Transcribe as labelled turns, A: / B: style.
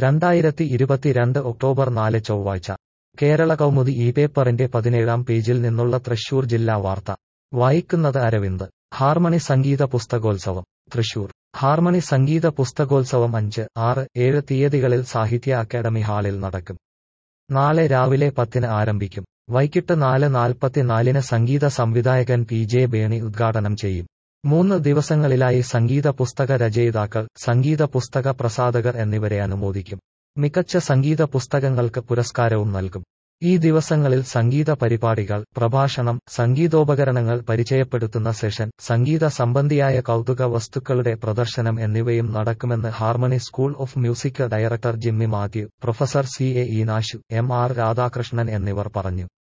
A: രണ്ടായിരത്തി ഇരുപത്തിരണ്ട് ഒക്ടോബർ നാല് ചൊവ്വാഴ്ച കേരള കൗമുദി ഈ പേപ്പറിന്റെ പതിനേഴാം പേജിൽ നിന്നുള്ള തൃശൂർ ജില്ലാ വാർത്ത വായിക്കുന്നത് അരവിന്ദ് ഹാർമണി സംഗീത പുസ്തകോത്സവം തൃശൂർ ഹാർമണി സംഗീത പുസ്തകോത്സവം അഞ്ച് ആറ് ഏഴ് തീയതികളിൽ സാഹിത്യ അക്കാദമി ഹാളിൽ നടക്കും നാളെ രാവിലെ പത്തിന് ആരംഭിക്കും വൈകിട്ട് നാല് നാൽപ്പത്തിനാലിന് സംഗീത സംവിധായകൻ പി ജെ ബേണി ഉദ്ഘാടനം ചെയ്യും മൂന്ന് ദിവസങ്ങളിലായി സംഗീത പുസ്തക രചയിതാക്കൾ സംഗീത പുസ്തക പ്രസാധകർ എന്നിവരെ അനുമോദിക്കും മികച്ച സംഗീത പുസ്തകങ്ങൾക്ക് പുരസ്കാരവും നൽകും ഈ ദിവസങ്ങളിൽ സംഗീത പരിപാടികൾ പ്രഭാഷണം സംഗീതോപകരണങ്ങൾ പരിചയപ്പെടുത്തുന്ന സെഷൻ സംഗീത സംബന്ധിയായ കൗതുക വസ്തുക്കളുടെ പ്രദർശനം എന്നിവയും നടക്കുമെന്ന് harmony school of music director Jimmy Mathew professor C A Eenashu M R Radhakrishnan എന്നിവർ പറഞ്ഞു